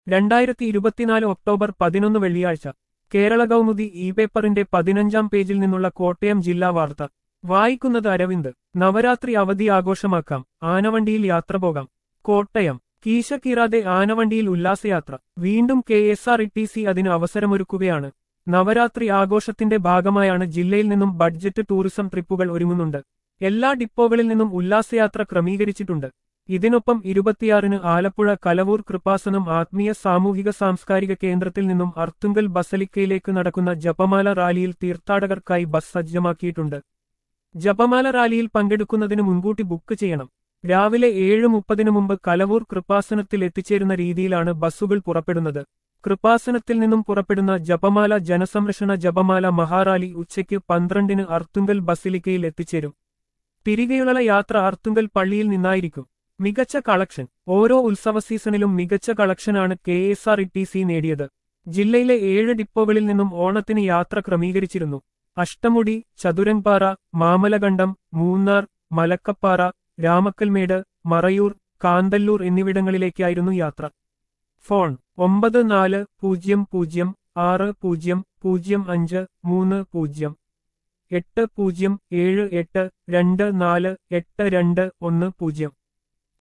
രണ്ടായിരത്തി ഇരുപത്തിനാല് ഒക്ടോബർ പതിനൊന്ന് വെള്ളിയാഴ്ച കേരള കൗമുദി ഇ പേപ്പറിന്റെ പതിനഞ്ചാം പേജിൽ നിന്നുള്ള കോട്ടയം ജില്ലാ വാർത്ത വായിക്കുന്നത് അരവിന്ദ് നവരാത്രി അവധി ആഘോഷമാക്കാം ആനവണ്ടിയിൽ യാത്ര പോകാം കോട്ടയം കീശക്കീറാതെ ആനവണ്ടിയിൽ ഉല്ലാസയാത്ര വീണ്ടും K S R T C സി അതിന് അവസരമൊരുക്കുകയാണ് നവരാത്രി ആഘോഷത്തിന്റെ ഭാഗമായാണ് ജില്ലയിൽ നിന്നും ബഡ്ജറ്റ് ടൂറിസം ട്രിപ്പുകൾ ഒരുങ്ങുന്നുണ്ട് എല്ലാ ഡിപ്പോകളിൽ നിന്നും ഉല്ലാസയാത്ര ക്രമീകരിച്ചിട്ടുണ്ട് ഇതിനൊപ്പം ഇരുപത്തിയാറിന് ആലപ്പുഴ കലവൂർ കൃപാസനം ആത്മീയ സാമൂഹിക സാംസ്കാരിക കേന്ദ്രത്തിൽ നിന്നും അർത്തുങ്കൽ ബസലിക്കയിലേക്ക് നടക്കുന്ന ജപമാല റാലിയിൽ തീർത്ഥാടകർക്കായി ബസ് സജ്ജമാക്കിയിട്ടുണ്ട് ജപമാല റാലിയിൽ പങ്കെടുക്കുന്നതിന് മുൻകൂട്ടി ബുക്ക് ചെയ്യണം രാവിലെ ഏഴ് മുപ്പതിനു മുമ്പ് കലവൂർ കൃപാസനത്തിൽ എത്തിച്ചേരുന്ന രീതിയിലാണ് ബസ്സുകൾ പുറപ്പെടുന്നത് കൃപാസനത്തിൽ നിന്നും പുറപ്പെടുന്ന ജപമാല ജനസംരക്ഷണ ജപമാല മഹാറാലി ഉച്ചയ്ക്ക് പന്ത്രണ്ടിന് അർത്തുങ്കൽ ബസിലിക്കയിൽ എത്തിച്ചേരും തിരികെയുള്ള യാത്ര അർത്തുങ്കൽ പള്ളിയിൽ നിന്നായിരിക്കും മികച്ച കളക്ഷൻ ഓരോ ഉത്സവ സീസണിലും മികച്ച കളക്ഷനാണ് K S R T C സി നേടിയത് ജില്ലയിലെ ഏഴ് ഡിപ്പോകളിൽ നിന്നും ഓണത്തിന് യാത്ര ക്രമീകരിച്ചിരുന്നു അഷ്ടമുടി ചതുരൻപാറ മാമലകണ്ഡം മൂന്നാർ മലക്കപ്പാറ രാമക്കൽമേട് മറയൂർ കാന്തല്ലൂർ എന്നിവിടങ്ങളിലേക്കായിരുന്നു യാത്ര ഫോൺ ഒമ്പത് നാല് പൂജ്യം പൂജ്യം ആറ് പൂജ്യം പൂജ്യം അഞ്ച് മൂന്ന് പൂജ്യം എട്ട് പൂജ്യം ഏഴ് എട്ട് രണ്ട് നാല് എട്ട് രണ്ട് ഒന്ന് പൂജ്യം